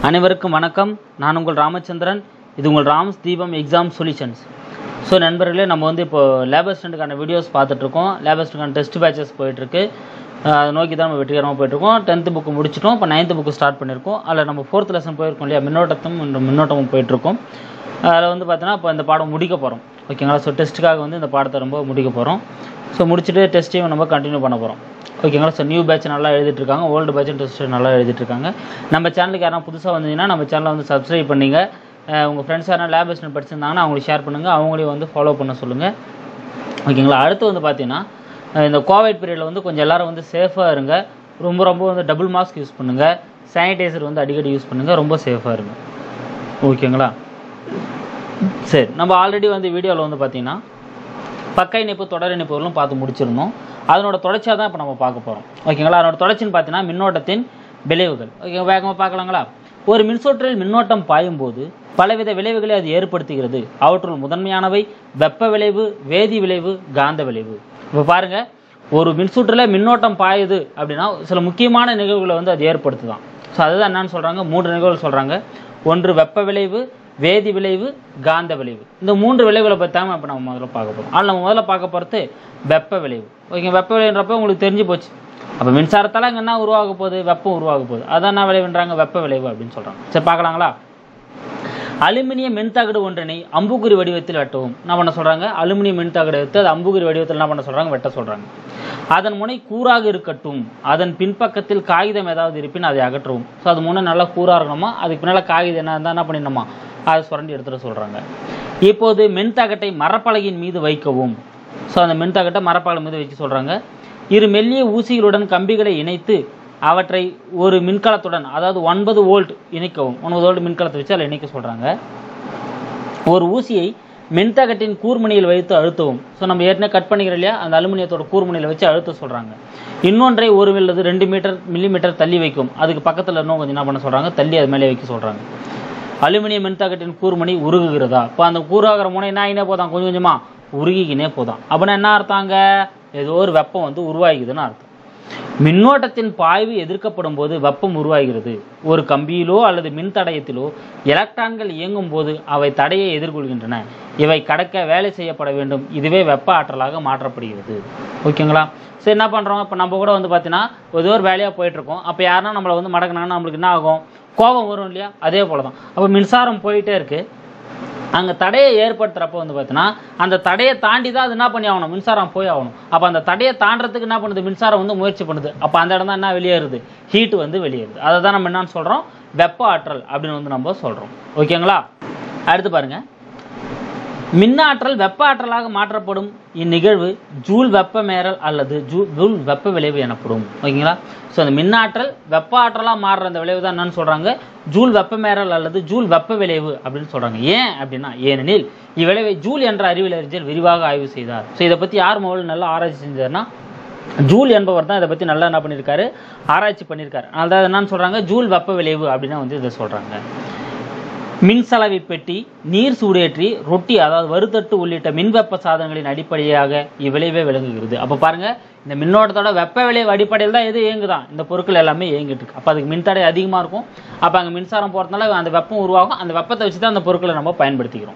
அனைவருக்கும் வணக்கம் நான் உங்கள் ராமச்சந்திரன் இது உங்கள் ராம்ஸ் தீபம் எக்ஸாம் சொல்யூஷன்ஸ் ஸோ நண்பர்களே நம்ம வந்து இப்போ லேபர் ஸ்டண்டுக்கான வீடியோஸ் பார்த்துட்ருக்கோம் லேபர் ஸ்டண்டுக்கான டெஸ்ட் பேச்சஸ் போயிட்டுருக்கு அதை நோக்கி தான் நம்ம வெற்றிகரமாக போயிட்டுருக்கோம் டென்த்து புக்கு முடிச்சிட்டோம் இப்போ நைன்த்து புக்கு ஸ்டார்ட் பண்ணியிருக்கோம் அதில் நம்ம ஃபோர்த் லெசன் போயிருக்கோம் இல்லையா மின்னோட்டத்தும் இந்த மின்னோட்டமும் போயிட்டுருக்கோம் அதில் வந்து பார்த்தீங்கன்னா இப்போ இந்த பாடம் முடிக்க போகிறோம் ஓகேங்களா ஸோ டெஸ்ட்டுக்காக வந்து இந்த பாடத்தை ரொம்ப முடிக்க போகிறோம் ஸோ முடிச்சுட்டு டெஸ்ட்டையும் நம்ம கண்டினியூ பண்ண போகிறோம் ஓகேங்களா ஸோ நியூ பேட்ச் நல்லா எழுதிட்டு இருக்காங்க ஓல்டு பேட்ச் டெஸ்ட் நல்லா எழுதிட்டு இருக்காங்க நம்ம சேனலுக்கு யாரும் புதுசாக வந்தீங்கன்னா நம்ம சேனலை வந்து சப்ஸ்கிரைப் பண்ணிங்க உங்கள் ஃப்ரெண்ட்ஸ் யாரும் லேப் அசிஸ்டன்ட் படிச்சிருந்தாங்கன்னா அவங்களுக்கு ஷேர் பண்ணுங்கள் அவங்களையும் வந்து ஃபாலோ பண்ண சொல்லுங்கள் ஓகேங்களா அடுத்து வந்து பார்த்தீங்கன்னா அஹ் இந்த கோவிட் பீரியடில் வந்து கொஞ்சம் எல்லாரும் வந்து சேஃபாக இருங்க ரொம்ப ரொம்ப வந்து டபுள் மாஸ்க் யூஸ் பண்ணுங்கள் சானிடைசர் வந்து அடிக்கடி யூஸ் பண்ணுங்கள் ரொம்ப சேஃபாக இருங்க ஓகேங்களா சரி நம்ம ஆல்ரெடி வந்து வீடியோவில் வந்து பார்த்தீங்கன்னா பக்க இணைப்பு தொடர் இணைப்புகளும் பார்த்து முடிச்சிருந்தோம் அதனோட தொடர்ச்சியாக தான் இப்போ நம்ம பார்க்க போகிறோம் ஓகேங்களா அதனோட தொடர்ச்சின்னு பார்த்தீங்கன்னா மின்னோட்டத்தின் விளைவுகள் ஓகே வேகமாக பார்க்கலாங்களா ஒரு மின்சுற்றில் மின்னோட்டம் பாயும் போது பலவித விளைவுகளை அது ஏற்படுத்துகிறது அவற்றுள் முதன்மையானவை வெப்ப விளைவு வேதி விளைவு காந்த விளைவு இப்போ பாருங்க ஒரு மின்சுற்றில் மின்னோட்டம் பாயுது அப்படின்னா சில முக்கியமான நிகழ்வுகளை வந்து அது ஏற்படுத்துதான் ஸோ அதுதான் என்னன்னு சொல்கிறாங்க மூன்று நிகழ்வுகள் சொல்கிறாங்க ஒன்று வெப்ப விளைவு வேதி விளைவு காந்த விளைவு இந்த மூன்று விளைவுகளை பற்றி தான் இப்போ நம்ம முதல்ல பார்க்க போகிறோம் ஆனால் நம்ம முதல்ல பார்க்க போகிறது வெப்ப விளைவு ஓகே வெப்ப விளைவுன்றப்ப உங்களுக்கு தெரிஞ்சு போச்சு அப்போ மின்சாரத்தால் அங்கே என்ன உருவாக போகுது வெப்பம் உருவாக போகுது அதான் என்ன விளைவுன்றாங்க வெப்ப விளைவு அப்படின்னு சொல்கிறாங்க சரி பார்க்கலாங்களா அலுமினிய மின்தகடு ஒன்றினை அம்புக்குறி வடிவத்தில் வெட்டவும் என்ன பண்ண சொல்றாங்க அலுமினிய மின்தகடு எடுத்து அது அம்புக்குறி வடிவத்தில் என்ன பண்ண சொல்றாங்க வெட்ட சொல்றாங்க அதன் முனை கூறாக இருக்கட்டும் அதன் பின்பக்கத்தில் காகிதம் ஏதாவது இருப்பின் அதை அகற்றவும் ஸோ அது முன்னே நல்லா கூறாக இருக்கணுமா அதுக்கு பின்னால் காகிதம் என்ன இருந்தால் என்ன பண்ணிடணுமா அதை சுரண்டி எடுத்துட சொல்றாங்க இப்போது மின்தகட்டை மரப்பலகையின் மீது வைக்கவும் ஸோ அந்த மின்தகட்டை மரப்பலகை மீது வைக்க சொல்றாங்க இரு மெல்லிய ஊசிகளுடன் கம்பிகளை இணைத்து அவற்றை ஒரு மின்கலத்துடன் அதாவது ஒன்பது வோல்ட் இணைக்கவும் ஒன்பது வோல்ட் மின்கலத்தை வச்சு அதில் இணைக்க சொல்கிறாங்க ஒரு ஊசியை மின்தகட்டின் கூர்முனையில் வைத்து அழுத்தவும் ஸோ நம்ம ஏற்கனவே கட் பண்ணிக்கிறோம் இல்லையா அந்த அலுமினியத்தோட கூர்முனையில் வச்சு அழுத்த சொல்கிறாங்க இன்னொன்றை ஒரு அல்லது ரெண்டு மீட்டர் மில்லி மீட்டர் தள்ளி வைக்கும் அதுக்கு பக்கத்தில் இன்னும் கொஞ்சம் என்ன பண்ண சொல்கிறாங்க தள்ளி அது மேலே வைக்க சொல்கிறாங்க அலுமினிய மின்தகட்டின் கூர்முனை உருகுகிறதா இப்போ அந்த கூறாகிற முனை என்ன ஆகினே போதான் கொஞ்சம் கொஞ்சமாக உருகிக்கினே போதான் அப்படின்னா என்ன அர்த்தங்க ஏதோ ஒரு வெப்பம் வந்து உருவாகிக்குதுன்னு அர்த்தம் மின்னோட்டத்தின் பாய்வு எதிர்க்கப்படும் போது வெப்பம் உருவாகிறது ஒரு கம்பியிலோ அல்லது மின்தடயத்திலோ எலக்ட்ரான்கள் இயங்கும் போது அவை தடையை எதிர்கொள்கின்றன இவை கடக்க வேலை செய்யப்பட வேண்டும் இதுவே வெப்ப ஆற்றலாக மாற்றப்படுகிறது ஓகேங்களா சரி என்ன பண்ணுறோம் இப்போ நம்ம கூட வந்து பார்த்தீங்கன்னா ஏதோ ஒரு வேலையாக போயிட்டுருக்கோம் அப்போ யாருன்னா நம்மளை வந்து மடக்குனாங்கன்னா நம்மளுக்கு என்ன ஆகும் கோபம் வரும் இல்லையா அதே போல தான் அப்போ மின்சாரம் போயிட்டே இருக்குது அங்கே தடையை ஏற்படுத்துகிறப்ப வந்து பார்த்தீங்கன்னா அந்த தடையை தாண்டி தான் அது என்ன பண்ணி ஆகணும் மின்சாரம் போய் ஆகணும் அப்போ அந்த தடையை தாண்டறதுக்கு என்ன பண்ணுது மின்சாரம் வந்து முயற்சி பண்ணுது அப்போ அந்த இடம் தான் என்ன வெளியேறுது ஹீட் வந்து வெளியேறுது அதை தான் நம்ம என்னன்னு சொல்கிறோம் வெப்ப ஆற்றல் அப்படின்னு வந்து நம்ம சொல்கிறோம் ஓகேங்களா அடுத்து பாருங்க மின்னாற்றல் வெப்ப ஆற்றலாக மாற்றப்படும் இந்நிகழ்வு ஜூல் வெப்பமேறல் அல்லது ஜூ ஜூல் வெப்ப விளைவு எனப்படும் ஓகேங்களா ஸோ அந்த மின்னாற்றல் வெப்ப ஆற்றலாக மாறுற அந்த விளைவு தான் என்னன்னு சொல்கிறாங்க ஜூல் வெப்பமேறல் அல்லது ஜூல் வெப்ப விளைவு அப்படின்னு சொல்கிறாங்க ஏன் அப்படின்னா ஏனெனில் இவ்விளைவை ஜூல் என்ற அறிவியல் அறிஞர் விரிவாக ஆய்வு செய்தார் ஸோ இதை பற்றி யார் முதல்ல நல்லா ஆராய்ச்சி செஞ்சார்னா ஜூல் என்பவர் தான் இதை பற்றி நல்லா என்ன பண்ணியிருக்காரு ஆராய்ச்சி பண்ணியிருக்காரு அதாவது என்னன்னு சொல்கிறாங்க ஜூல் வெப்ப விளைவு அப்படின்னு வந்து இதை சொல்கிறாங்க மின்சலவை பெட்டி நீர் சூடேற்றி ரொட்டி அதாவது வறுத்தட்டு உள்ளிட்ட மின்வெப்ப சாதனங்களின் அடிப்படையாக இவ்விளைவே விளங்குகிறது அப்போ பாருங்க இந்த மின்னோட்டத்தோட வெப்ப விளைவு அடிப்படையில் தான் எது இயங்குதான் இந்த பொருட்கள் எல்லாமே இயங்கிட்டு இருக்கு அப்போ அதுக்கு மின்தடை அதிகமாக இருக்கும் அப்போ அங்கே மின்சாரம் போகிறதுனால அந்த வெப்பம் உருவாகும் அந்த வெப்பத்தை வச்சு தான் அந்த பொருட்களை நம்ம பயன்படுத்திக்கிறோம்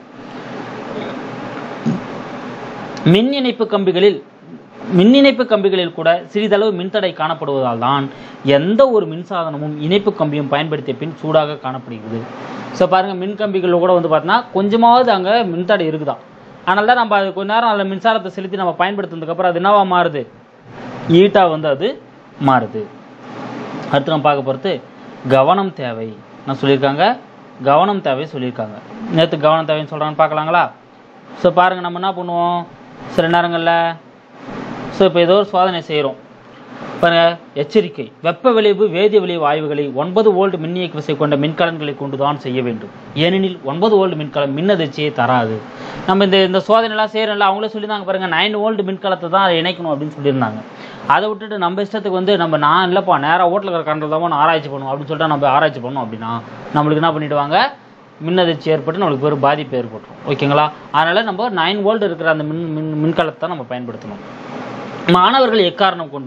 மின் இணைப்பு கம்பிகளில் மின் இணைப்பு கம்பிகளில் கூட சிறிதளவு மின்தடை காணப்படுவதால் தான் எந்த ஒரு மின்சாதனமும் இணைப்பு கம்பியும் பயன்படுத்திய பின் சூடாக காணப்படுகிறது ஸோ பாருங்க மின் கம்பிகளில் கூட வந்து பார்த்தீங்கன்னா கொஞ்சமாவது அங்கே மின்தடை இருக்குதான் அதனால தான் நம்ம அது கொஞ்ச நேரம் அதில் மின்சாரத்தை செலுத்தி நம்ம பயன்படுத்தினதுக்கப்புறம் அது என்னவா மாறுது ஈட்டாக வந்து அது மாறுது அடுத்து நம்ம பார்க்க போகிறது கவனம் தேவை நான் சொல்லியிருக்காங்க கவனம் தேவை சொல்லியிருக்காங்க நேற்று கவனம் தேவைன்னு சொல்கிறான்னு பார்க்கலாங்களா ஸோ பாருங்கள் நம்ம என்ன பண்ணுவோம் சில நேரங்களில் ஸோ இப்போ ஏதோ ஒரு சோதனை செய்கிறோம் பாருங்க எச்சரிக்கை வெப்ப விளைவு வேதி விளைவு ஆய்வுகளை ஒன்பது வோல்ட் மின்னியக்கு விசை கொண்ட மின்கலன்களை கொண்டு தான் செய்ய வேண்டும் ஏனெனில் ஒன்பது வோல்ட் மின்கலம் மின் அதிர்ச்சியை தராது நம்ம இந்த இந்த சோதனைலாம் செய்கிறோம்ல அவங்களே சொல்லியிருந்தாங்க பாருங்க நைன் வோல்ட் மின்கலத்தை தான் அதை இணைக்கணும் அப்படின்னு சொல்லியிருந்தாங்க அதை விட்டுட்டு நம்ம இஷ்டத்துக்கு வந்து நம்ம நான் இல்லைப்பா நேராக ஓட்டில் இருக்கிற கண்ட்ரோல் தான் நான் ஆராய்ச்சி பண்ணுவோம் அப்படின்னு சொல்லிட்டு நம்ம ஆராய்ச்சி பண்ணோம் அப்படின்னா நம்மளுக்கு என்ன பண்ணிடுவாங்க மின் அதிர்ச்சி ஏற்பட்டு நம்மளுக்கு ஒரு பாதிப்பு ஏற்பட்டுரும் ஓகேங்களா அதனால் நம்ம நைன் வோல்ட் இருக்கிற அந்த மின் மின் மின்கலத்தை தான் நம்ம பயன்படுத்தணும் மாணவர்கள் எக்காரணம் கொண்டும்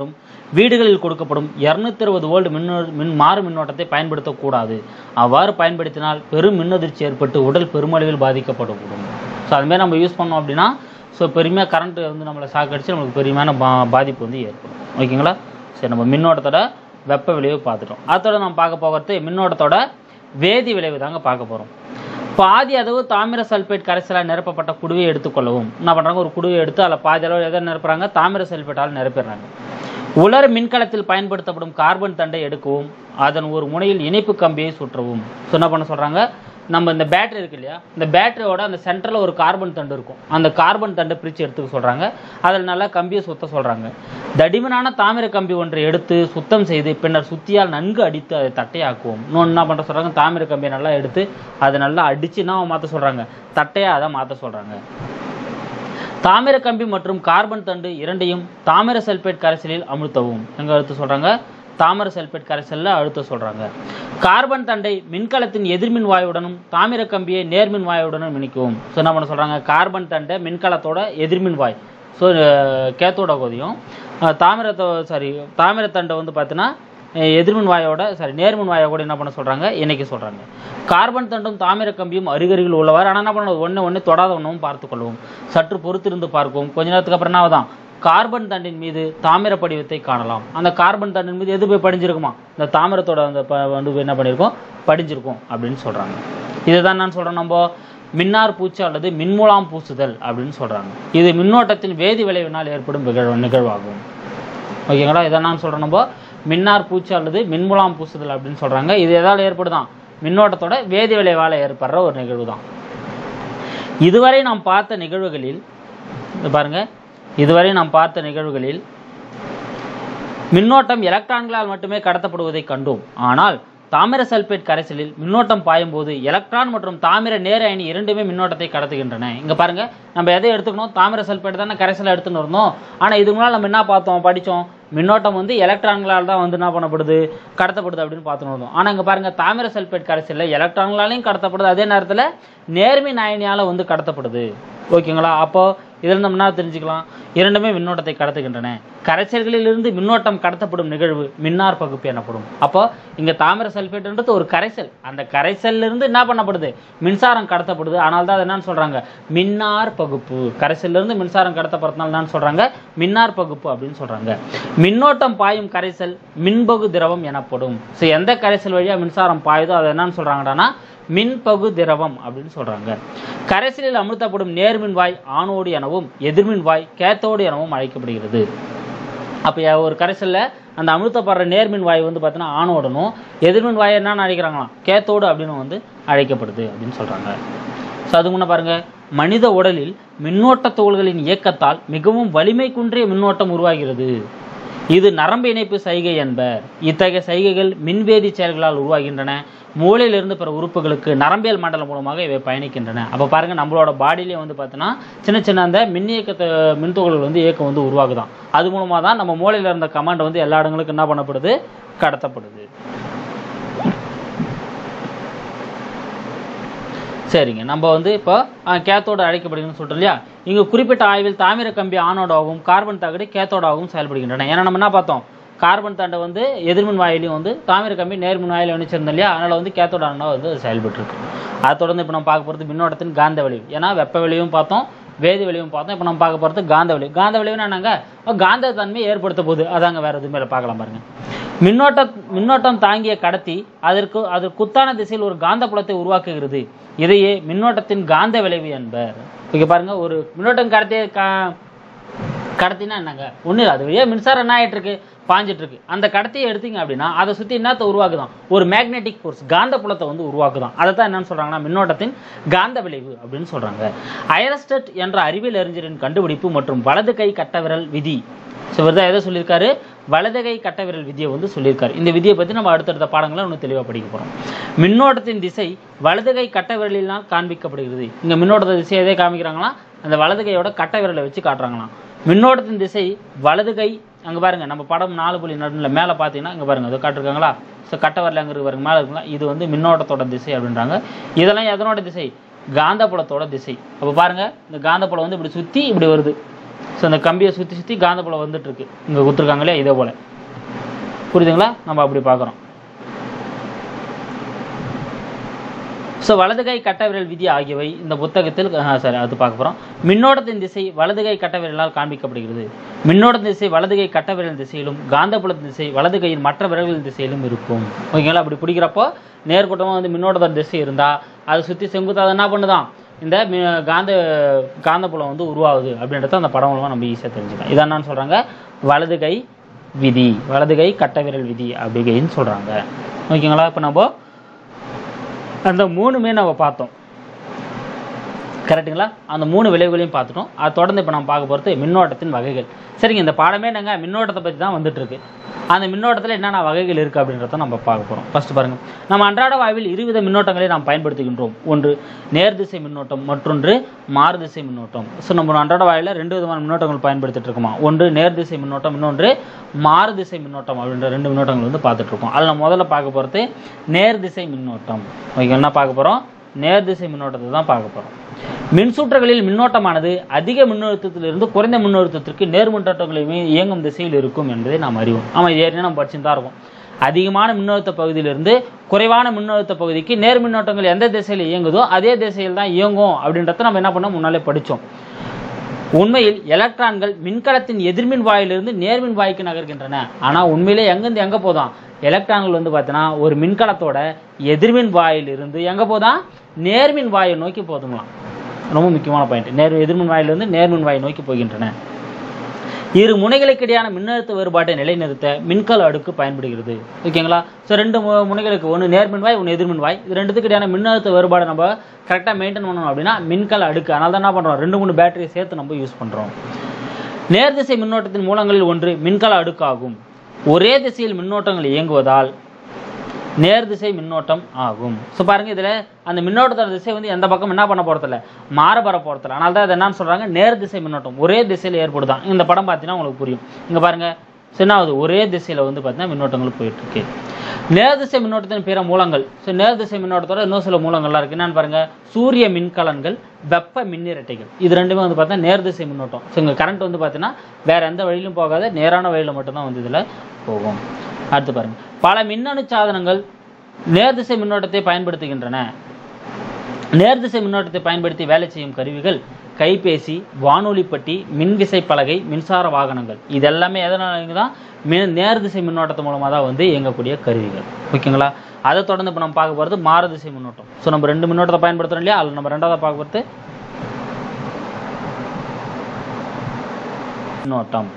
வீடுகளில் கொடுக்கப்படும் இரநூத்தி அறுபது வோல்ட் மின்னோ மின் மாறு மின்னோட்டத்தை பயன்படுத்தக்கூடாது அவ்வாறு பயன்படுத்தினால் பெரும் மின்னதிர்ச்சி ஏற்பட்டு உடல் பெருமளவில் பாதிக்கப்படக்கூடும் ஸோ அதுமாதிரி நம்ம யூஸ் பண்ணோம் அப்படின்னா ஸோ பெருமையாக கரண்ட் வந்து நம்மளை சாக்கடிச்சு நம்மளுக்கு பெருமையான பா பாதிப்பு வந்து ஏற்படும் ஓகேங்களா சரி நம்ம மின்னோட்டத்தோட வெப்ப விளைவு பார்த்துட்டோம் அதோட நம்ம பார்க்க போகிறது மின்னோட்டத்தோட வேதி விளைவு தாங்க பார்க்க போகிறோம் பாதி அளவு தாமிர சல்பேட் கரைசலால் நிரப்பப்பட்ட குடுவையை எடுத்துக்கொள்ளவும் என்ன பண்ணுறாங்க ஒரு குடுவையை எடுத்து அதில் பாதி அளவு எதை நிரப்புறாங்க தாமிர சல்பேட்டால் நிரப்பிடுறாங்க உலர் மின்கலத்தில் பயன்படுத்தப்படும் கார்பன் தண்டை எடுக்கவும் அதன் ஒரு முனையில் இணைப்பு கம்பியை சுற்றவும் ஸோ என்ன பண்ண சொல்கிறாங்க நம்ம இந்த பேட்டரி இருக்கு இல்லையா இந்த பேட்டரியோட அந்த சென்டரில் ஒரு கார்பன் தண்டு இருக்கும் அந்த கார்பன் தண்டை பிரித்து எடுத்துக்க சொல்கிறாங்க அதில் நல்லா கம்பியை சுத்த சொல்கிறாங்க தடிமனான தாமிர கம்பி ஒன்றை எடுத்து சுத்தம் செய்து பின்னர் சுத்தியால் நன்கு அடித்து அதை தட்டையாக்குவோம் இன்னொன்று என்ன பண்ண சொல்கிறாங்க தாமிர கம்பியை நல்லா எடுத்து அதை நல்லா அடித்து என்ன மாற்ற சொல்கிறாங்க தட்டையாக அதை மாற்ற சொல்கிறாங்க தாமிர கம்பி மற்றும் கார்பன் தண்டு இரண்டையும் தாமிர சல்பேட் கரைசலில் அமுழ்த்தவும் எங்க அழுத்த சொல்றாங்க தாமிர சல்பேட் கரைசலில் அழுத்த சொல்றாங்க கார்பன் தண்டை மின்கலத்தின் எதிர்மின் வாயுடனும் தாமிர கம்பியை நேர்மின் வாயுடனும் இணைக்கவும் ஸோ என்ன பண்ண சொல்றாங்க கார்பன் தண்டை மின்கலத்தோட எதிர்மின் வாய் ஸோ கேத்தோட பகுதியும் அஹ், தாமிரத்தோ சாரி தாமிர தண்டை வந்து பார்த்தீங்கன்னா அஹ், எதிர்மின் வாயோட சாரி நேர்மின் வாயை கூட என்ன பண்ண சொல்றாங்க இணைக்க சொல்றாங்க கார்பன் தண்டும் தாமிர கம்பியும் அருகருகில் உள்ளவாறு ஆனால் என்ன பண்ணணும் ஒன்று ஒன்று தொடாத ஒன்றும் பார்த்து கொள்ளவும் சற்று பொறுத்திருந்து பார்க்கவும் கொஞ்ச நேரத்துக்கு அப்புறம் என்ன ஆகுதான் கார்பன் தண்டின் மீது தாமிர படிவத்தை காணலாம் அந்த கார்பன் தண்டின் மீது எது போய் படிஞ்சிருக்குமா இந்த தாமிரத்தோட அந்த ப- வந்து என்ன பண்ணியிருக்கோம் படிஞ்சிருக்கும் அப்படின்னு சொல்றாங்க இதுதான் நான் சொல்றேன் நம்ம மின்னார் பூச்சு அல்லது மின்முலாம் பூசுதல் அப்படின்னு சொல்றாங்க இது மின்னோட்டத்தின் வேதி விளைவினால் ஏற்படும் நிகழ்வு நிகழ்வாகும் ஓகேங்களா இதை நான் சொல்கிறேன் நம்ம மின்னார் பூச்சு அல்லது மின்முலாம் பூசுதல் அப்படின்னு சொல்கிறாங்க இது எதால் ஏற்படுதான் மின்னோட்டத்தோட வேதி விளைவால் ஏற்படுற ஒரு நிகழ்வு தான் இதுவரை நாம் பார்த்த நிகழ்வுகளில் இந்த பாருங்க இதுவரை நாம் பார்த்த நிகழ்வுகளில் மின்னோட்டம் எலக்ட்ரான்களால் மட்டுமே கடத்தப்படுவதை கண்டோம் ஆனால் தாமிர சல்பேட் கரைசலில் மின்னோட்டம் பாயும்போது எலக்ட்ரான் மற்றும் தாமிர நேர அயனி இரண்டுமே மின்னோட்டத்தை கடத்துகின்றன இங்க பாருங்க நம்ம எதை எடுத்துக்கணும் தாமிர சல்பேட் தானே கரைசலை எடுத்துன்னு இருந்தோம் ஆனா இதுக்கு முன்னால் நம்ம என்ன பார்த்தோம் படிச்சோம் மின்னோட்டம் வந்து எலக்ட்ரான்களால் தான் வந்து என்ன பண்ணப்படுது கடத்தப்படுது அப்படின்னு பார்த்துன்னு இருந்தோம் ஆனா இங்க பாருங்க தாமிர சல்பேட் கரைசலில் எலக்ட்ரான்களாலையும் கடத்தப்படுது அதே நேரத்துல நேர்மின் அயனியால வந்து கடத்தப்படுது ஓகேங்களா அப்போ இதில் நம்ம என்ன தெரிஞ்சுக்கலாம் இரண்டுமே மின்னோட்டத்தை கடத்துகின்றன கரைசல்களிலிருந்து மின்னோட்டம் கடத்தப்படும் நிகழ்வு மின்னார் பகுப்பு எனப்படும் அப்போ இங்க தாமிர சல்பேட்ன்றது ஒரு கரைசல் அந்த கரைசல்ல இருந்து என்ன பண்ணப்படுது மின்சாரம் கடத்தப்படுது ஆனால் தான் அதை என்னன்னு சொல்றாங்க மின்னார் பகுப்பு கரைசல்ல இருந்து மின்சாரம் கடத்தப்படுறதுனால என்னன்னு சொல்றாங்க மின்னார் பகுப்பு அப்படின்னு சொல்றாங்க மின்னோட்டம் பாயும் கரைசல் மின்பகு திரவம் எனப்படும் ஸோ எந்த கரைசல் வழியா மின்சாரம் பாயுதோ அதை என்னன்னு சொல்றாங்கடான்னா மின்பகு திரவம் அப்படின்னு சொல்றாங்க கரைசலில் அமுழ்த்தப்படும் நேர்மின் வாய் ஆணோடு எனவும் எதிர்மின் வாய் கேத்தோடு எனவும் அழைக்கப்படுகிறது அப்போ ஒரு கரைசல்ல அந்த அமுழ்த்தப்படுற நேர்மின் வாய் வந்து பார்த்தீங்கன்னா ஆணோடனும் எதிர்மின் வாய் என்னன்னு அழைக்கிறாங்களாம் கேத்தோடு அப்படின்னு வந்து அழைக்கப்படுது அப்படின்னு சொல்றாங்க ஸோ அது முன்ன பாருங்க மனித உடலில் மின்னோட்ட துகள்களின் இயக்கத்தால் மிகவும் வலிமை குன்றிய மின்னோட்டம் உருவாகிறது இது நரம்பு இணைப்பு சைகை என்பர் இத்தகைய சைகைகள் மின்வேதி செயல்களால் உருவாகின்றன மூளையிலிருந்து பிற உறுப்புகளுக்கு நரம்பியல் மண்டலம் மூலமாக இவை பயணிக்கின்றன அப்போ பாருங்க நம்மளோட பாடியிலே வந்து பார்த்தோன்னா சின்ன சின்ன அந்த மின் இயக்கத்தை மின்துகள்கள் வந்து இயக்கம் வந்து உருவாகுதான் அது மூலமாக தான் நம்ம மூளையில் இருந்த கமாண்ட் வந்து எல்லா இடங்களுக்கும் என்ன பண்ணப்படுது கடத்தப்படுது சரிங்க நம்ம வந்து இப்போ கேத்தோடு அழைக்கப்படுதுன்னு சொல்றோம் இல்லையா இங்க குறிப்பிட்ட ஆய்வில் தாமிர கம்பி ஆனோடாகவும் கார்பன் தகடு கேத்தோடாகவும் செயல்படுகின்றன ஏன்னா நம்ம என்ன பார்த்தோம் கார்பன் தண்டை வந்து எதிர்மின் வாயிலையும் வந்து தாமிர கம்பி நேர்மின் வாயில இணைச்சிருந்தோம் இல்லையா அதனால வந்து கேத்தோட ஆனோட வந்து அது செயல்பட்டு இருக்கு அதை தொடர்ந்து இப்போ நம்ம பார்க்க போகிறது மின்னோட்டத்தின் காந்த விளைவு ஏன்னா வெப்ப விளைவும் பார்த்தோம் வேதி விளைவும் பார்த்தோம் இப்போ நம்ம பார்க்க போகிறது காந்த விளைவு காந்த விளைவுனா என்னங்க அப்ப காந்த தன்மையை ஏற்படுத்த போகுது அதாங்க வேற எதுவுமே இல்லை பார்க்கலாம் பாருங்க மின்னோட்ட மின்னோட்டம் தாங்கிய கடத்தி அதற்கு அது குத்தான திசையில் ஒரு காந்தப்புலத்தை உருவாக்குகிறது இதையே மின்னோட்டத்தின் காந்த விளைவு என்பர் இங்க பாருங்க ஒரு மின்னோட்டம் கடத்திய கா- கடத்தினா என்னங்க ஒண்ணு இல்லை அது வழியா மின்சாரம் என்ன ஆயிட்டு இருக்கு பாஞ்சிட்டு இருக்கு அந்த கடத்தியை எடுத்தீங்க அப்படின்னா அதை சுத்தி என்னத்தை உருவாக்குதான் ஒரு மேக்னெட்டிக் ஃபோர்ஸ் காந்த புலத்தை வந்து உருவாக்குதான் அதை தான் என்னன்னு சொல்றாங்கன்னா மின்னோட்டத்தின் காந்த விளைவு அப்படின்னு சொல்றாங்க ஐரஸ்டட் என்ற அறிவியல் அறிஞரின் கண்டுபிடிப்பு மற்றும் வலது கை கட்டவிரல் விதி ஸோ இவர் தான் எதை சொல்லியிருக்காரு வலது கை கட்டவிரல் விதியை வந்து சொல்லியிருக்காரு இந்த விதியை பற்றி நம்ம அடுத்தடுத்த பாடங்களை இன்னும் தெளிவாக படிக்க போகிறோம் மின்னோட்டத்தின் திசை வலது கை கட்ட விரலினால் காண்பிக்கப்படுகிறது இங்கே மின்னோட்டத்தை திசை எதை காமிக்கிறாங்களா அந்த வலது கையோட கட்ட விரலை வச்சு காட்டுறாங்களாம் மின்னோட்டத்தின் திசை வலது கை அங்கே பாருங்க நம்ம படம் நாலு புள்ளி நடுவில் மேலே பார்த்தீங்கன்னா இங்கே பாருங்க அதை காட்டிருக்காங்களா ஸோ கட்ட விரல் அங்கே இருக்கு பாருங்க மேலே இருக்குங்களா இது வந்து மின்னோட்டத்தோட திசை அப்படின்றாங்க இதெல்லாம் எதனோட திசை காந்தப்புலத்தோட திசை அப்போ பாருங்க இந்த காந்தப்புலம் வந்து இப்படி சுற்றி இப்படி வருது ஸோ அந்த கம்பியை சுற்றி சுற்றி காந்தப்புலம் வந்துட்டு இருக்கு இங்கே கொடுத்துருக்காங்களே இதே போல் புரியுதுங்களா நம்ம அப்படி பார்க்குறோம் ஸோ வலதுகை கட்டவிரல் விதி ஆகியவை இந்த புத்தகத்தில் சாரி அது பார்க்க போகிறோம் மின்னோட்டத்தின் திசை வலதுகை கட்டவிரலால் காண்பிக்கப்படுகிறது மின்னோட்டத்தின் திசை வலதுகை கட்டவிரல் திசையிலும் காந்தப்புலத்தின் திசை வலதுகையின் மற்ற விரல்களின் திசையிலும் இருக்கும் ஓகேங்களா அப்படி பிடிக்கிறப்போ நேர்கூட்டமாக வந்து மின்னோட்டத்தின் திசை இருந்தால் அதை சுற்றி செங்குத்து அதை என்ன பண்ணுதான் இந்த மி- காந்த காந்தப்புலம் வந்து உருவாகுது அப்படின்றத அந்த படம் மூலமாக நம்ம ஈஸியாக தெரிஞ்சுக்கலாம் இதான் என்னன்னு சொல்கிறாங்க வலதுகை விதி வலதுகை கட்டவிரல் விதி அப்படின்னு சொல்கிறாங்க ஓகேங்களா இப்போ நம்ம அந்த மூணுமே நம்ம பார்த்தோம் கரெக்ட்டுங்களா அந்த மூணு விளைவுகளையும் பார்த்துட்டோம் அது தொடர்ந்து இப்போ நம்ம பார்க்க போகிறது மின்னோட்டத்தின் வகைகள் சரிங்க இந்த பாடமே நாங்கள் மின்னோட்டத்தை பற்றி தான் வந்துட்டு இருக்கு அந்த மின்னோட்டத்தில் என்னென்ன வகைகள் இருக்குது அப்படின்றத நம்ம பார்க்க போகிறோம் ஃபர்ஸ்ட் பாருங்க நம்ம அன்றாட வாழ்வில் இருவித மின்னோட்டங்களை நாம் பயன்படுத்துகின்றோம் ஒன்று நேர்திசை மின்னோட்டம் மற்றொன்று மாறுதிசை மின்னோட்டம் ஸோ நம்ம அன்றாட வாழ்வில் ரெண்டு விதமான மின்னோட்டங்கள் பயன்படுத்திட்டு இருக்கோமா ஒன்று நேர்திசை மின்னோட்டம் இன்னொன்று மாறுதிசை மின்னோட்டம் அப்படின்ற ரெண்டு மின்னோட்டங்கள் வந்து பார்த்துட்டு இருக்கோம் அதில் நம்ம முதல்ல பார்க்க போகிறது நேர்திசை மின்னோட்டம் ஓகே என்ன பார்க்க போகிறோம் நேர்திசை மின்னோட்டத்தை தான் பார்க்க போகிறோம் மின்சுற்றுகளில் மின்னோட்டமானது அதிக மின்னழுத்தத்திலிருந்து குறைந்த மின்னழுத்தத்திற்கு நேர்மின்னோட்டங்களை இயங்கும் திசையில் இருக்கும் என்பதை நாம் அறிவோம் ஆமாம் இது ஏற்கனவே நம்ம படிச்சுட்டு தான் இருக்கோம் அதிகமான மின்னழுத்த பகுதியிலிருந்து குறைவான மின்னழுத்த பகுதிக்கு நேர் மின்னோட்டங்கள் எந்த திசையில் இயங்குதோ அதே திசையில் தான் இயங்கும் அப்படின்றத நம்ம என்ன பண்ணோம் முன்னாலே படித்தோம் உண்மையில் எலக்ட்ரான்கள் மின்கலத்தின் எதிர்மின் வாயிலிருந்து நேர்மின் வாய்க்கு நகர்கின்றன ஆனால் உண்மையிலே எங்கேருந்து எங்கே போதாம் எலக்ட்ரான்கள் வந்து பார்த்தீங்கன்னா ஒரு மின்கலத்தோட எதிர்மின் வாயிலிருந்து எங்கே போதாம் நேர்மின் வாயை நோக்கி போதுங்களாம் ரொம்ப முக்கியமான பாயிண்ட் நேர் எதிர்மின் வாயிலிருந்து நேர்மின் வாயை நோக்கி போகின்றன இரு முனைகளுக்கு இடையான மின்னழுத்த வேறுபாட்டை நிலைநிறுத்த மின்கல அடுக்கு பயன்படுகிறது ஓகேங்களா ஸோ ரெண்டு மு- முனைகளுக்கு ஒன்று நேர்மின்வாய் ஒன்று எதிர்மின்வாய் இது ரெண்டுத்துக்கு இடையான மின்னழுத்த வேறுபாடை நம்ம கரெக்டாக மெயின்டைன் பண்ணணும் அப்படின்னா மின்கல அடுக்கு அதனால தான் என்ன பண்ணுறோம் ரெண்டு மூணு பேட்டரியை சேர்த்து நம்ம யூஸ் பண்ணுறோம் நேர்திசை மின்னோட்டத்தின் மூலங்களில் ஒன்று மின்கல அடுக்காகும் ஒரே திசையில் மின்னோட்டங்கள் இயங்குவதால் நேர்திசை மின்னோட்டம் ஆகும் ஸோ பாருங்க இதில் அந்த மின்னோட்டத்தோட திசை வந்து எந்த பக்கம் என்ன பண்ண போகிறதில்ல மாறுபட போகிறதில்ல அதனால தான் அதை என்னன்னு சொல்கிறாங்க நேர்திசை மின்னோட்டம் ஒரே திசையில் ஏற்படுதான் இந்த படம் பார்த்தீங்கன்னா உங்களுக்கு புரியும் இங்கே பாருங்க so என்ன ஆகுது ஒரே திசையில் வந்து பார்த்தீங்கன்னா மின்னோட்டங்கள் போயிட்டு இருக்கு நேர்திசை மின்னோட்டத்தின் பிற மூலங்கள் ஸோ நேர்திசை மின்னோட்டத்தோட இன்னும் சில மூலங்கள்லாம் இருக்கு என்னன்னு பாருங்க சூரிய மின்கலன்கள் வெப்ப மின்னிரட்டைகள் இது ரெண்டுமே வந்து பார்த்தா நேர்திசை மின்னோட்டம் ஸோ இங்கே கரண்ட் வந்து பார்த்தீங்கன்னா வேற எந்த வழியிலும் போகாத நேரான வழியில் மட்டும்தான் வந்து இதில் போகும் அடுத்து பாருங்க பல மின்னணு சாதனங்கள் நேர்திசை மின்னோட்டத்தை பயன்படுத்துகின்றன நேர்திசை மின்னோட்டத்தை பயன்படுத்தி வேலை செய்யும் கருவிகள் கைபேசி வானொலிப்பட்டி மின்விசை பலகை மின்சார வாகனங்கள் இது எல்லாமே எதனால தான் மின் நேர்திசை மின்னோட்டத்து மூலமாக தான் வந்து இயங்கக்கூடிய கருவிகள் ஓகேங்களா அதை தொடர்ந்து இப்போ நம்ம பார்க்க போகிறது மாறுதிசை மின்னோட்டம் ஸோ நம்ம ரெண்டு மின்னோட்டத்தை பயன்படுத்துறோம் இல்லையா அதில் நம்ம ரெண்டாவது பார்க்க போகிறது மின்னோட்டம்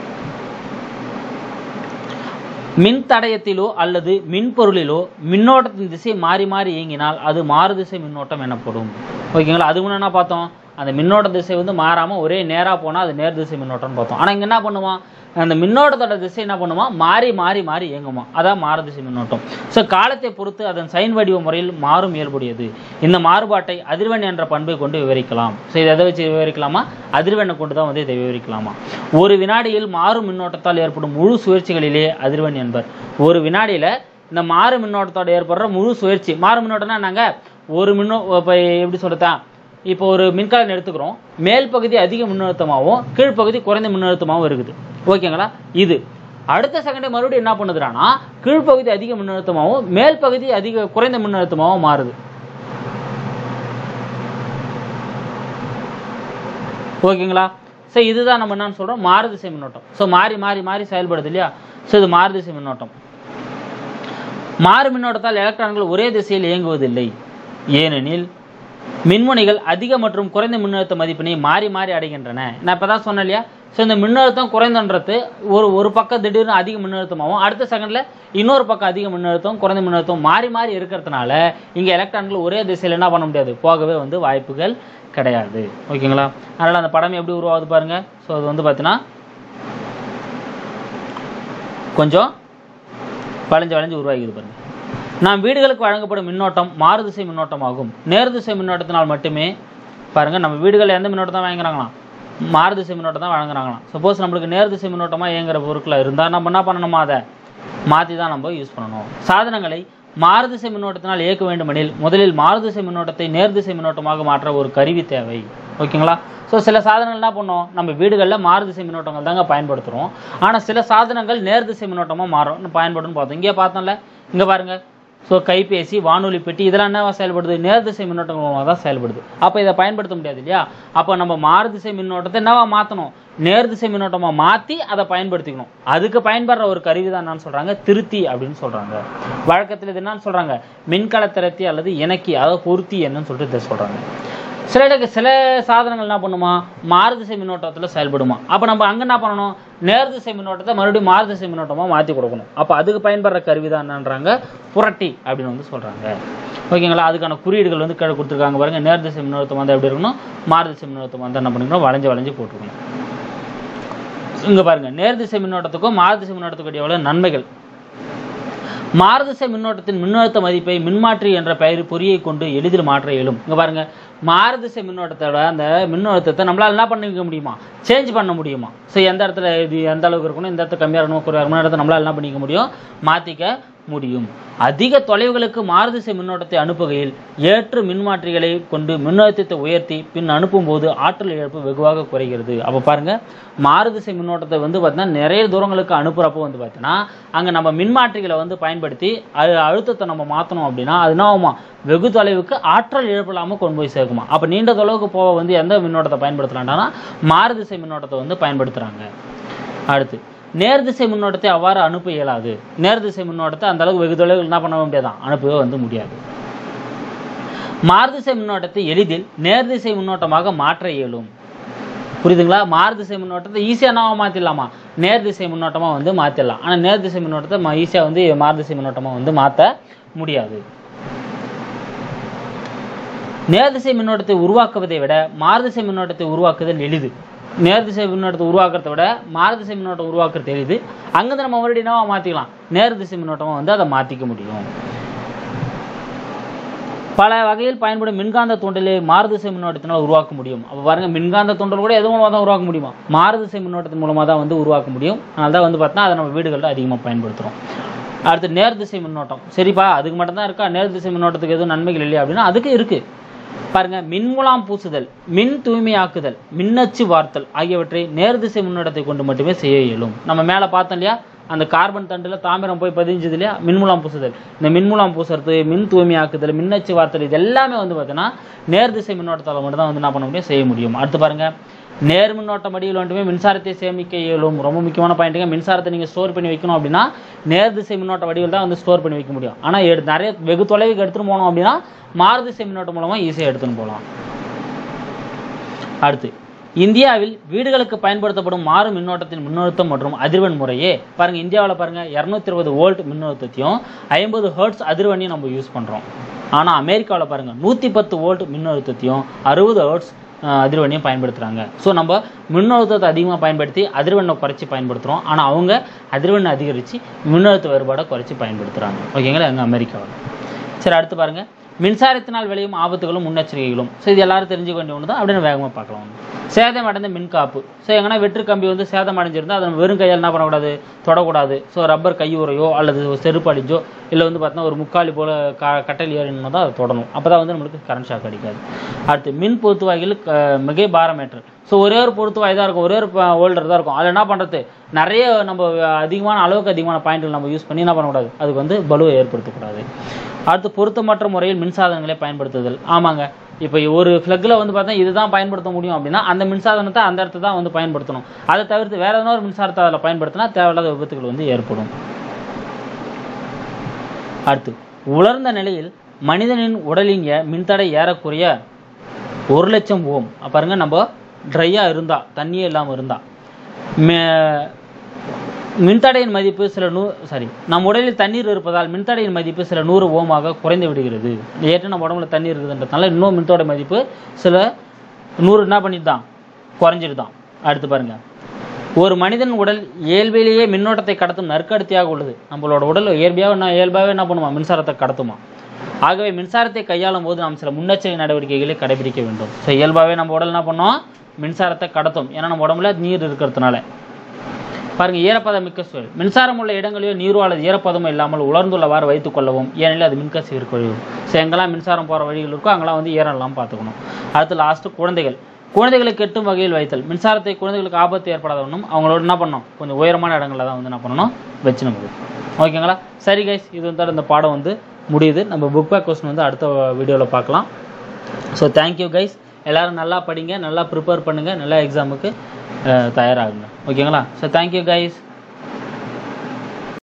மின் தடயத்திலோ அல்லது மின்பொருளிலோ மின்னோட்டத்தின் திசை மாறி மாறி இயங்கினால் அது மாறுதிசை மின்னோட்டம் எனப்படும் ஓகேங்களா அது முன்ன என்ன பார்த்தோம் அந்த மின்னோட்ட திசை வந்து மாறாமல் ஒரே நேராக போனால் அது நேர் திசை மின்னோட்டம்னு பார்த்தோம் ஆனால் இங்கே என்ன பண்ணுவான் அந்த மின்னோட்டத்தோட திசை என்ன பண்ணுமா மாறி மாறி மாறி இயங்குமா அதான் மாறுதிசை மின்னோட்டம் ஸோ காலத்தை பொறுத்து அதன் சைன் வடிவ முறையில் மாறும் இயல்புடையது இந்த மாறுபாட்டை அதிர்வெண் என்ற பண்பை கொண்டு விவரிக்கலாம் ஸோ இதை எதை வச்சு விவரிக்கலாமா அதிர்வெண்ணை கொண்டு தான் வந்து இதை விவரிக்கலாமா ஒரு வினாடியில் மாறும் மின்னோட்டத்தால் ஏற்படும் முழு சுழற்சிகளிலே அதிர்வெண் என்பர் ஒரு வினாடியில் இந்த மாறு மின்னோட்டத்தோட ஏற்படுற முழு சுழற்சி மாறு மின்னோட்டம்னா நாங்கள் ஒரு மின்னோ இப்போ எப்படி சொல்றதா இப்போ ஒரு மின்கலன் எடுத்துக்கிறோம் மேல் பகுதி அதிக மின்னழுத்தமாகவும் கீழ்ப்பகுதி குறைந்த மின்னழுத்தமாகவும் இருக்குது ஓகேங்களா இது அடுத்த செகண்டே மறுபடியும் என்ன பண்ணுதுறானா கீழ்ப்பகுதி அதிக மின்னழுத்தமாகவும் மேல் பகுதி அதிக குறைந்த மின்னழுத்தமாகவும் மாறுது ஓகேங்களா ஸோ இதுதான் நம்ம என்னன்னு சொல்றோம் மாறுதிசை மின்னோட்டம் ஸோ மாறி மாறி மாறி செயல்படுது இல்லையா ஸோ இது மாறுதிசை மின்னோட்டம் மாறு மின்னோட்டத்தால் எலக்ட்ரான்கள் ஒரே திசையில் இயங்குவதில்லை ஏனெனில் மின்முனைகள் அதிக மற்றும் குறைந்த மின்னழுத்த மதிப்பினை மாறி மாறி அடைகின்றன நான் இப்போ தான் சொன்னேன் இல்லையா ஸோ இந்த மின்னழுத்தம் குறைந்தன்றது ஒரு ஒரு பக்கம் திடீர்னு அதிக மின்னழுத்தமாகவும் அடுத்த செகண்டில் இன்னொரு பக்கம் அதிக மின்னழுத்தம் குறைந்த மின்னழுத்தம் மாறி மாறி இருக்கிறதுனால இங்கே எலக்ட்ரான்கள் ஒரே திசையில் என்ன பண்ண முடியாது போகவே வந்து வாய்ப்புகள் கிடையாது ஓகேங்களா அதனால் அந்த படம் எப்படி உருவாகுது பாருங்க ஸோ அது வந்து பார்த்தீங்கன்னா கொஞ்சம் வளைஞ்சு வளைஞ்சு உருவாகிது பாருங்க நாம் வீடுகளுக்கு வழங்கப்படும் மின்னோட்டம் மாறுதிசை மின்னோட்டமாகும் நேர்திசை மின்னோட்டத்தினால் மட்டுமே பாருங்க நம்ம வீடுகளில் எந்த மின்னோட்டம் தான் வாங்குறாங்களாம் மாறுதிசை மின்னோட்டம் தான் வழங்குறாங்களாம் சப்போஸ் நம்மளுக்கு நேர்திசை மின்னோட்டமாக இயங்குற பொருட்கள் இருந்தால் நம்ம என்ன பண்ணணுமா அதை மாற்றி தான் நம்ம யூஸ் பண்ணணும் சாதனங்களை மாறுதிசை மின்னோட்டத்தினால் இயக்க வேண்டுமெனில் முதலில் மாறுதிசை மின்னோட்டத்தை நேர்திசை மின்னோட்டமாக மாற்ற ஒரு கருவி தேவை ஓகேங்களா ஸோ சில சாதனங்கள் என்ன பண்ணோம் நம்ம வீடுகளில் மாறுதிசை மின்னோட்டங்கள் தாங்க பயன்படுத்துகிறோம் ஆனால் சில சாதனங்கள் நேர்திசை மின்னோட்டமாக மாறும் பயன்படும்னு பார்த்தோம் இங்கே பார்த்தோம்ல இங்கே பாருங்க ஸோ கைபேசி வானொலி பெட்டி இதெல்லாம் என்னவா செயல்படுது நேர்திசை மின்னோட்டம் மூலமாக தான் செயல்படுது அப்போ இதை பயன்படுத்த முடியாது இல்லையா அப்போ நம்ம மாறுதிசை மின்னோட்டத்தை என்னவா மாற்றணும் நேர்திசை மின்னோட்டமாக மாற்றி அதை பயன்படுத்திக்கணும் அதுக்கு பயன்படுற ஒரு கருவி தான் என்னன்னு சொல்கிறாங்க திருத்தி அப்படின்னு சொல்கிறாங்க வழக்கத்தில் இது என்னன்னு சொல்கிறாங்க மின்கல திரத்தி அல்லது இணக்கி அதாவது பொருத்தி என்னன்னு சொல்லிட்டு இதை சொல்கிறாங்க சில இடக்கு சில சாதனங்கள் என்ன பண்ணுமா மாறுதிசை மின்னோட்டத்தில் செயல்படுமா அப்போ நம்ம அங்கே என்ன பண்ணணும் நேர்திசை மின்னோட்டத்தை மறுபடியும் மாறுதிசை மின்னோட்டமாக மாற்றி கொடுக்கணும் அப்போ அதுக்கு பயன்படுற கருவி தான் என்னன்றாங்க புரட்டி அப்படின்னு வந்து சொல்கிறாங்க ஓகேங்களா அதுக்கான குறியீடுகள் வந்து கீழே கொடுத்துருக்காங்க பாருங்க நேர்திசை மின்னோட்டம் வந்து எப்படி இருக்கணும் மாறுதிசை மின்னோட்டம் வந்து என்ன பண்ணிக்கணும் வளைஞ்சு வளைஞ்சு போட்டுருக்கணும் இங்க பாருங்க நேர்திசை மின்னோட்டத்துக்கும் மாறுதிசை மின்னோட்டத்துக்கும் எவ்வளவு நன்மைகள் மாறுதிசை மின்னோட்டத்தின் மின்னழுத்த மதிப்பை மின்மாற்றி என்ற பெயர் பொறியை கொண்டு எளிதில் மாற்ற இயலும் இங்க பாருங்க மாறுதிசை மின்னோட்டத்தோட அந்த மின்னழுத்தத்தை நம்மளால என்ன பண்ணிக்க முடியுமா சேஞ்ச் பண்ண முடியுமா ஸோ எந்த இடத்துல இது எந்த அளவுக்கு இருக்கணும் இந்த இடத்துல கம்மியாக இருக்கணும் குறையாக இருக்கணும் இடத்துல நம்மளால என்ன பண்ணிக்க முடியும் மாற்றிக்க முடியும் அதிக தொலைவுகளுக்கு மாறுதிசை மின்னோட்டத்தை அனுப்புகையில் ஏற்று மின்மாற்றிகளை கொண்டு மின்னழுத்தத்தை உயர்த்தி பின் அனுப்பும்போது ஆற்றல் இழப்பு வெகுவாக குறைகிறது அப்போ பாருங்க மாறுதிசை மின்னோட்டத்தை வந்து பார்த்தீங்கன்னா நிறைய தூரங்களுக்கு அனுப்புறப்போ வந்து பார்த்தீங்கன்னா அங்கே நம்ம மின்மாற்றிகளை வந்து பயன்படுத்தி அது அழுத்தத்தை நம்ம மாற்றணும் அப்படின்னா அது என்ன ஆகுமா வெகு தொலைவுக்கு ஆற்றல் இழப்பு இல்லாமல் கொண்டு போய் சேர்க்குமா அப்போ நீண்ட தொலைவுக்கு போக வந்து எந்த மின்னோட்டத்தை பயன்படுத்தலாம்னா மாறுதிசை மின்னோட்டத்தை வந்து பயன்படுத்துகிறாங்க அடுத்து நேர்திசை மின்னோட்டத்தை அவ்வாறு அனுப்ப இயலாது நேர்திசை மின்னோட்டத்தை அந்த அளவுக்கு வெகு தொலைவில் என்ன பண்ண முடியாதான் அனுப்பவே வந்து முடியாது மாறுதிசை மின்னோட்டத்தை எளிதில் நேர்திசை மின்னோட்டமாக மாற்ற இயலும் புரியுதுங்களா மாறுதிசை மின்னோட்டத்தை ஈஸியாக என்னவா மாற்றிடலாமா நேர்திசை மின்னோட்டமாக வந்து மாற்றிடலாம் ஆனால் நேர்திசை மின்னோட்டத்தை ஈஸியாக வந்து மாறுதிசை மின்னோட்டமாக வந்து மாற்ற முடியாது நேர்திசை மின்னோட்டத்தை உருவாக்குவதை விட மாறுதிசை மின்னோட்டத்தை உருவாக்குதல் எளிது நேர்திசை மின்னோட்டத்தை உருவாக்குறதை விட மாறுதிசை மின்னோட்டம் உருவாக்குறது எளிது அங்கிருந்து நம்ம மறுபடியும் என்னவா மாற்றிக்கலாம் நேர்திசை மின்னோட்டமாக வந்து அதை மாற்றிக்க முடியும் பல வகையில் பயன்படும் மின்காந்த தூண்டலை மாறுதிசை மின்னோட்டத்தினால் உருவாக்க முடியும் அப்போ பாருங்க மின்காந்த தூண்டல் கூட எது மூலமாக தான் உருவாக்க முடியுமா மாறுதிசை மின்னோட்டத்தின் மூலமாக தான் வந்து உருவாக்க முடியும் அதனால தான் வந்து பார்த்தா அதை நம்ம வீடுகளில் அதிகமாக பயன்படுத்துகிறோம் அடுத்து நேர்திசை மின்னோட்டம் சரிப்பா அதுக்கு மட்டும்தான் இருக்கா நேர்திசை மின்னோட்டத்துக்கு எதுவும் நன்மைகள் இல்லையா அப்படின்னா அதுக்கு இருக்கு பாருங்க மின்முலாம் பூசுதல் மின் தூய்மையாக்குதல் மின்னச்சு வார்த்தல் ஆகியவற்றை நேர்திசை மின்னோட்டத்தை கொண்டு மட்டுமே செய்ய இயலும் நம்ம மேலே பார்த்தோம் இல்லையா அந்த கார்பன் தண்டில் தாமிரம் போய் பதிஞ்சது இல்லையா மின்முலாம் பூசுதல் இந்த மின்முலாம் பூசுறது மின் தூய்மையாக்குதல் மின்னச்சு வார்த்தல் இது எல்லாமே வந்து பார்த்தீங்கன்னா நேர்திசை மின்னோட்டத்தால் மட்டும் தான் வந்து என்ன பண்ண முடியும் செய்ய முடியும் அடுத்து பாருங்க நேர் மின்னோட்டம் அடியில் மட்டுமே மின்சாரத்தை சேமிக்க இயலும் ரொம்ப முக்கியமான பாயிண்ட்டுங்க மின்சாரத்தை நீங்கள் ஸ்டோர் பண்ணி வைக்கணும் அப்படின்னா நேர்திசை மின்னோட்ட வடிவில் தான் வந்து ஸ்டோர் பண்ணி வைக்க முடியும் ஆனால் எடு நிறைய வெகு தொலைவுக்கு எடுத்துகிட்டு போனோம் அப்படின்னா மாறுதிசை மின்னோட்டம் மூலமாக ஈஸியாக எடுத்துன்னு போகலாம் அடுத்து இந்தியாவில் வீடுகளுக்கு பயன்படுத்தப்படும் மாறு மின்னோட்டத்தின் மின்னழுத்தம் மற்றும் அதிர்வெண் முறையே பாருங்க இந்தியாவில் பாருங்க இரநூத்தி இருபது வோல்ட் மின்னழுத்தத்தையும் ஐம்பது ஹெர்ட்ஸ் அதிர்வெண்ணையும் நம்ம யூஸ் பண்றோம் ஆனா அமெரிக்காவில் பாருங்க நூற்றி பத்து வோல்ட் மின்னழுத்தத்தையும் அறுபது ஹெர்ட்ஸ் அதிர்வெண்ணையும் பயன்படுத்துறாங்க ஸோ நம்ம மின்னழுத்தத்தை அதிகமாக பயன்படுத்தி அதிர்வெண்ணை குறைச்சி பயன்படுத்துகிறோம் ஆனால் அவங்க அதிர்வெண்ணை அதிகரித்து மின்னழுத்த வேறுபாடை குறைச்சி பயன்படுத்துகிறாங்க ஓகேங்களா எங்கள் அமெரிக்காவில் சரி அடுத்து பாருங்க மின்சாரத்தினால் விளையும் ஆபத்துகளும் முன்னெச்சரிக்கைகளும் ஸோ இது எல்லாரும் தெரிஞ்சுக்க வேண்டிய ஒன்று தான் அப்படின்னு வேகமாக பார்க்கலாம் சேதம் அடைந்த மின்காப்பு ஸோ எங்கன்னா வெற்று கம்பி வந்து சேதம் அடைஞ்சிருந்தா அதை நம்ம வெறும் கையால் என்ன பண்ணக்கூடாது தொடக்கூடாது ஸோ ரப்பர் கையுறையோ அல்லது செருப்பு அடிஞ்சோ இல்லை வந்து பார்த்தீங்கன்னா ஒரு முக்காலி போல க கட்டல் ஏறினா தான் அதை தொடணும் அப்போ தான் வந்து நம்மளுக்கு கரண்ட் ஷாக் அடிக்காது அடுத்து மின் பொருத்துவாய்கள் க- மிகை பாரமேட்டர் ஸோ ஒரே ஒரு பொருத்துவாய் தான் இருக்கும் ஒரே ஒரு ஹோல்டர் தான் இருக்கும் அதில் என்ன பண்ணுறது நிறைய நம்ம அதிகமான அளவுக்கு அதிகமான பாயிண்ட்கள் நம்ம யூஸ் பண்ணி என்ன பண்ணக்கூடாது அதுக்கு வந்து பலுவை ஏற்படுத்தக்கூடாது அடுத்து பொருத்தமற்ற முறையில் மின்சாதனங்களை பயன்படுத்துதல் ஆமாங்க இப்போ ஒரு ஃப்ளக்கில் வந்து பார்த்தா இதுதான் பயன்படுத்த முடியும் அப்படின்னா அந்த மின்சாதனத்தை அந்த இடத்துல தான் வந்து பயன்படுத்தணும் அதை தவிர்த்து வேற எதனா ஒரு மின்சாரத்தை அதில் பயன்படுத்தினா தேவையில்லாத விபத்துகள் வந்து ஏற்படும் அடுத்து உலர்ந்த நிலையில் மனிதனின் உடலின் ஏ- மின்தடை ஏறக்குறைய ஒரு லட்சம் ஓம் அப்ப பாருங்க நம்ம ட்ரையாக இருந்தா தண்ணியே இல்லாமல் இருந்தா மே- மின்தடையின் மதிப்பு சில நூ சாரி நம் உடலில் தண்ணீர் இருப்பதால் மின்தடையின் மதிப்பு சில நூறு ஓமாக குறைந்து விடுகிறது ஏற்று நம்ம உடம்புல தண்ணீர் இருக்குதுன்றதுனால இன்னும் மின்தடை மதிப்பு சில நூறு என்ன பண்ணிட்டு குறைஞ்சிட்டு தான் அடுத்து பாருங்க ஒரு மனிதன் உடல் இயல்பிலேயே மின்னோட்டத்தை கடத்தும் நற்கடத்தியாக உள்ளது நம்மளோட உடல் இயல்பியாக என்ன இயல்பாகவே என்ன பண்ணுமா மின்சாரத்தை கடத்துமா ஆகவே மின்சாரத்தை கையாளும் போது நாம் சில முன்னெச்சரிக்கை நடவடிக்கைகளை கடைபிடிக்க வேண்டும் ஸோ இயல்பாகவே நம்ம உடல் என்ன பண்ணோம் மின்சாரத்தை கடத்தும் ஏன்னா நம்ம உடம்புல நீர் இருக்கிறதுனால பாருங்க ஈரப்பதம் மிக்க சூழல் மின்சாரம் உள்ள இடங்களிலோ நீரோ அல்லது ஈரப்பதமோ இல்லாமல் உலர்ந்துள்ளவாறு வைத்துக் கொள்ளவும் ஏனெனில் அது மின்கசிவு இருக்க வழி ஸோ எங்கெல்லாம் மின்சாரம் போகிற வழிகள் இருக்கோ அங்கெல்லாம் வந்து ஈரம் இல்லாமல் பார்த்துக்கணும் அடுத்து லாஸ்ட்டு குழந்தைகள் குழந்தைகளுக்கு எட்டும் வகையில் வைத்தல் மின்சாரத்தை குழந்தைகளுக்கு ஆபத்து ஏற்படாத ஒன்றும் அவங்களோட என்ன பண்ணணும் கொஞ்சம் உயரமான இடங்களில் தான் வந்து என்ன பண்ணணும் வச்சு நம்ம வைக்கணும். ஓகேங்களா சரி கைஸ் இது வந்து இந்த பாடம் வந்து முடியுது நம்ம புக் பேக் கொஸ்டின் வந்து அடுத்த வீடியோவில் பார்க்கலாம் ஸோ தேங்க்யூ கைஸ் எல்லாரும் நல்லா படிங்க நல்லா ப்ரிப்பேர் பண்ணுங்கள் நல்லா எக்ஸாமுக்கு தயாராகுங்க ஓகேங்களா ஸோ தேங்க்யூ கைஸ்